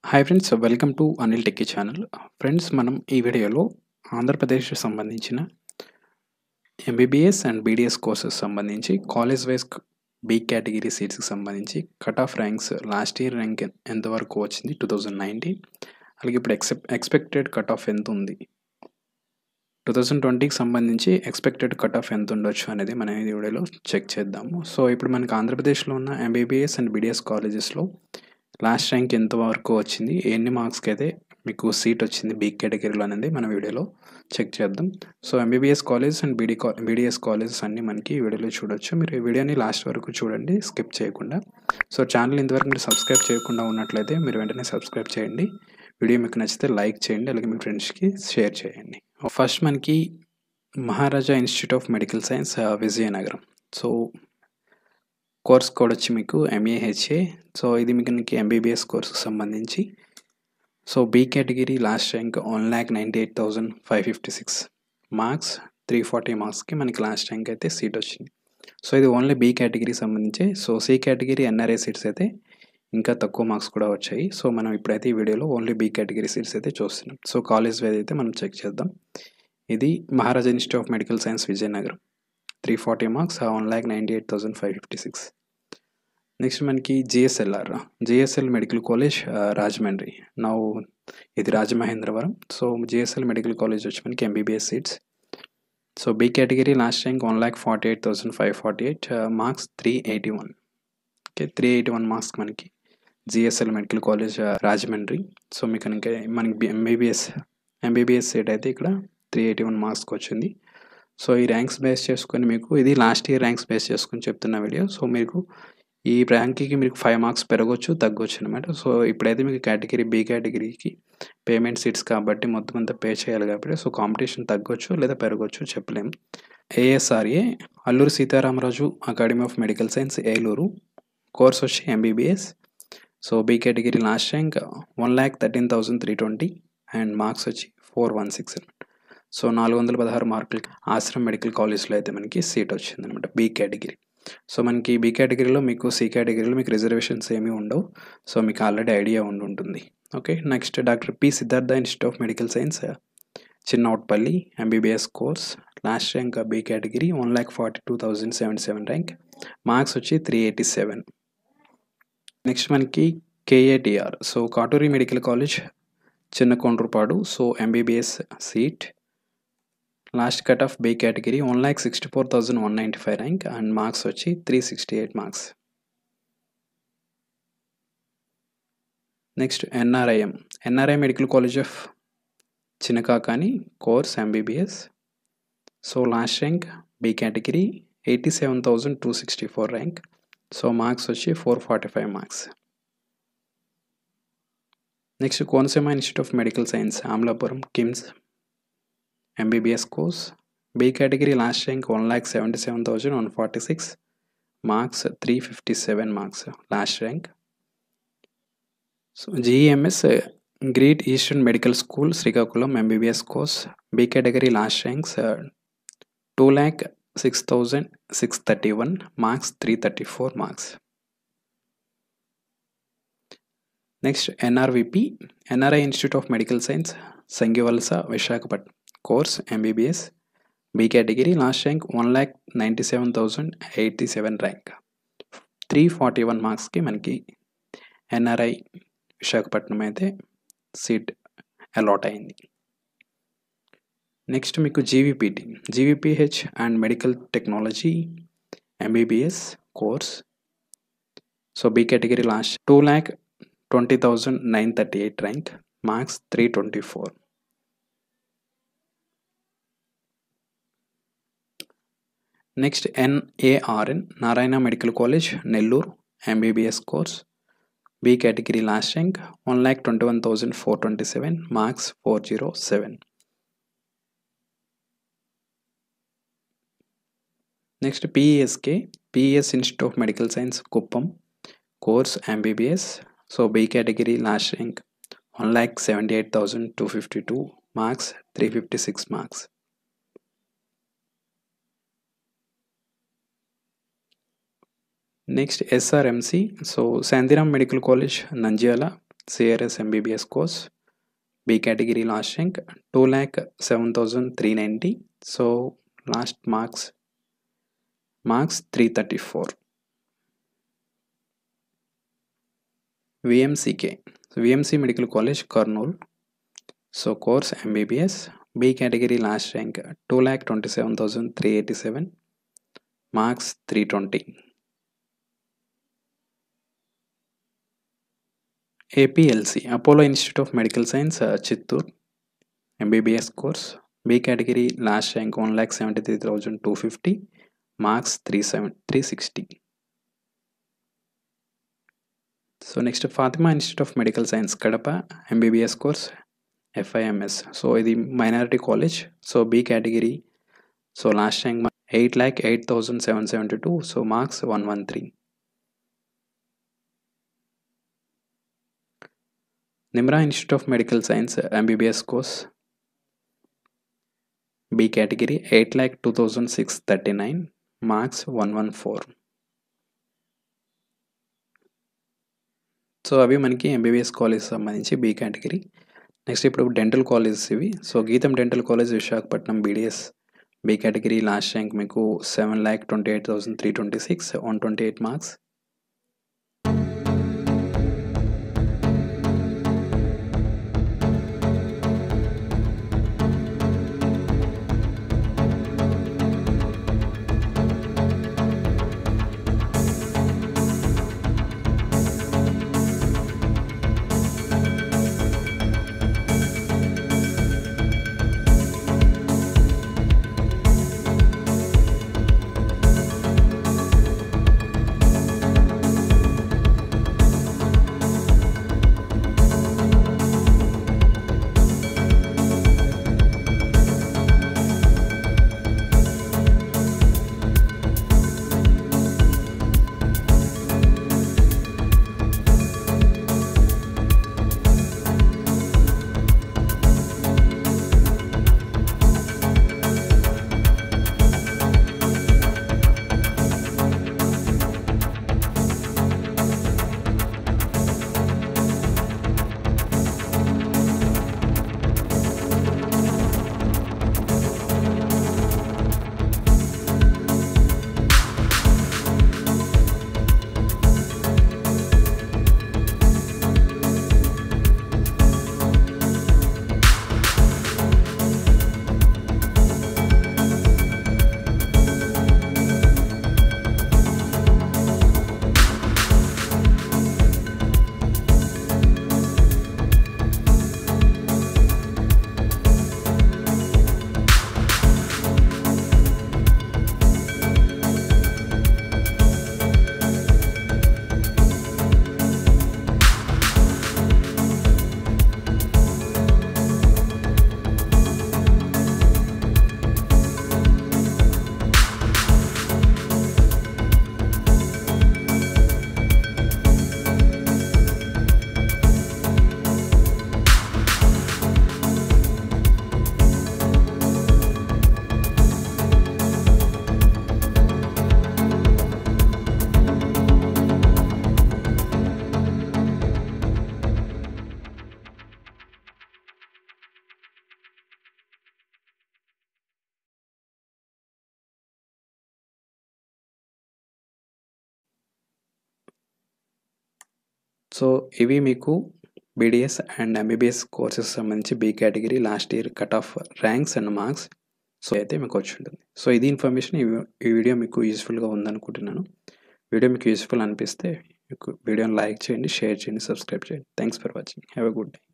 hi friends welcome to Anil techie channel friends మనం ఈ వీడియోలో ఆంధ్రప్రదేశ్ సంబంధించిన ఎంబీబీఎస్ అండ్ బీడీఎస్ కోర్సెస్ సంబంధించి కాలేజ్ వైజ్ బీ కేటగిరీ సీట్స్కి సంబంధించి cut off ranks last year rank ఎంతవరకు వచ్చింది టూ థౌజండ్ నైన్టీన్ అలాగే ఇప్పుడు ఎక్సెప్ ఎక్స్పెక్టెడ్ కట్ ఆఫ్ ఎంత ఉంది టూ థౌజండ్ ట్వంటీకి సంబంధించి ఎక్స్పెక్టెడ్ కట్ ఆఫ్ ఎంత ఉండొచ్చు అనేది మనం ఈ వీడియోలో చెక్ చేద్దాము సో ఇప్పుడు మనకి ఆంధ్రప్రదేశ్లో ఉన్న ఎంబీబీఎస్ అండ్ బీడీఎస్ కాలేజెస్లో లాస్ట్ ర్యాంక్ ఎంత వరకు వచ్చింది ఎన్ని మార్క్స్కి అయితే మీకు సీట్ వచ్చింది బీ కేటగిరీలో అనేది మన వీడియోలో చెక్ చేద్దాం so MBBS college and BD కా బీడీఎస్ కాలేజెస్ అన్నీ మనకి ఈ వీడియోలో చూడొచ్చు మీరు ఈ వీడియోని లాస్ట్ వరకు చూడండి స్కిప్ చేయకుండా సో ఛానల్ ఇంతవరకు మీరు సబ్స్క్రైబ్ చేయకుండా ఉన్నట్లయితే మీరు వెంటనే సబ్స్క్రైబ్ చేయండి వీడియో మీకు నచ్చితే లైక్ చేయండి అలాగే మీ ఫ్రెండ్స్కి షేర్ చేయండి ఫస్ట్ మనకి Maharaja institute of medical science Vizianagaram so course code వచ్చి మీకు ఎంఏహెచ్ఏ సో ఇది మీకు మనకి ఎంబీబీఎస్ కోర్సుకు సంబంధించి so B category last rank one lakh ninety eight thousand five fifty six marks three forty మార్క్స్కి మనకి లాస్ట్ ర్యాంక్ అయితే సీట్ వచ్చింది సో ఇది ఓన్లీ బీ కేటగిరీ సంబంధించి so C category NRA seats అయితే ఇంకా తక్కువ మార్క్స్ కూడా వచ్చాయి సో మనం ఇప్పుడైతే ఈ వీడియోలో ఓన్లీ బీ కేటగిరీ సీట్స్ అయితే చూస్తున్నాం సో కాలేజ్ వైజ్ అయితే మనం చెక్ చేద్దాం ఇది Maharaja institute of medical science Vizianagaram three forty marks one lakh ninety eight thousand five fifty six next మనకి GSLR GSL medical college Rajahmundry నా ఇది Rajamahendravaram so GSL medical college వచ్చి మనకి MBBS seats so B category last rank one lakh forty eight thousand five forty eight marks three eighty one okay three eighty one marks మనకి GSL medical college Rajahmundry so మీకు కనుక మనకి MBBS MBBS seat అయితే ఇక్కడ three eighty one మార్క్స్కి వచ్చింది so ఈ ranks base చేసుకొని మీకు ఇది లాస్ట్ ఇయర్ ర్యాంక్స్ బేస్ చేసుకొని చెప్తున్న వీడియో సో మీకు ఈ ర్యాంక్కి మీకు ఫైవ్ మార్క్స్ పెరగవచ్చు తగ్గొచ్చు అనమాట సో ఇప్పుడైతే మీకు కేటగిరీ బీ కేటగిరీకి పేమెంట్ సీట్స్ కాబట్టి మొత్తం అంతా పే చేయాలి కాబట్టి సో కాంపిటీషన్ తగ్గొచ్చు లేదా పెరగవచ్చు చెప్పలేం ASRA Alluri Sitaramaraju academy of medical science Eluru course వచ్చి MBBS so B category last rank one lakh thirteen thousand three twenty and marks వచ్చి ఫోర్ వన్ సిక్స్ అనమాట సో నాలుగు వందల పదహారు మార్కులకి ఆశ్రమ్ మెడికల్ కాలేజ్లో అయితే మనకి సీట్ వచ్చింది అనమాట బీ కేటగిరీ సో మనకి బీ కేటగిరీలో మీకు సి కేటగిరీలో మీకు రిజర్వేషన్స్ ఏమీ ఉండవు సో మీకు ఆల్రెడీ ఐడియా ఉండి ఉంటుంది okay next doctor P Siddhartha institute of medical science Chinnoutpalli MBBS course last rank B category one lakh forty two thousand seventy seven rank marks వచ్చి త్రీ ఎయిటీ సెవెన్ నెక్స్ట్ మనకి KATR so Katuri medical college Chinna Kondrupadu so MBBS seat last cut off B category one lakh sixty four thousand one ninety five rank and marks వచ్చి three sixty eight marks next NRIM NRI medical college of Chinakakani course MBBS so last rank B category eighty seven thousand two sixty four rank so marks వచ్చి four forty five marks next Konaseema institute of medical science Amalapuram KIMS MBBS course B category last rank one lakh seventy seven thousand one forty six marks three fifty seven marks last rank so GMS great eastern medical school Srikakulam MBBS course B category last ranks two lakh six thousand six thirty one marks three thirty four marks next NRVP NRI institute of medical science Sangivalasa Visakhapatnam course MBBS B category last rank one lakh ninety seven thousand eighty seven rank three forty one మార్క్స్కి మనకి NRI Visakhapatnam అయితే seat allot అయింది next మీకు GVPT GVPH and medical technology MBBS course so B category last two lakh twenty thousand nine thirty eight rank marks three twenty four next NARN Narayana medical college Nellore MBBS course B category last rank one lakh twenty one thousand four twenty seven marks four zero seven next PESK PES institute of medical science Kuppam course MBBS so B category last rank one lakh seventy eight thousand two fifty two marks three fifty six marks next SRMC so Santhiram medical college Nandyal CRS MBBS course B category last rank two lakh seven thousand three ninety so last marks marks three thirty four VMCK VMC medical college Kurnool so course MBBS B category last rank two lakh twenty seven thousand three eighty seven marks three twenty APLC Apollo institute of medical science Chittoor MBBS course B category last rank one lakh seventy three thousand two fifty marks three seven three sixty so next Fatima institute of medical science Kadapa MBBS course FIMS so ఇది minority college so B category so last rank eight lakh eight thousand seven seventy two so marks one one three Nimra institute of medical science MBBS course B category eight lakh two thousand six thirty nine marks one one four so అవి మనకి MBBS college సంబంధించి B category next ఇప్పుడు dental colleges ఇవి so Gitam dental college Visakhapatnam BDS B category last rank మీకు seven lakh twenty eight thousand three twenty six one twenty eight marks so ఇవి మీకు BDS and MBBS courses సంబంధించి B category last year cut off ranks and marks so అయితే మీకు వచ్చి ఉంటుంది so ఇది information ఈ ఈ వీడియో మీకు యూస్ఫుల్గా ఉందనుకుంటున్నాను వీడియో మీకు యూస్ఫుల్ అనిపిస్తే మీకు వీడియోని లైక్ చేయండి షేర్ చేయండి సబ్స్క్రైబ్ చేయండి thanks for watching have a good day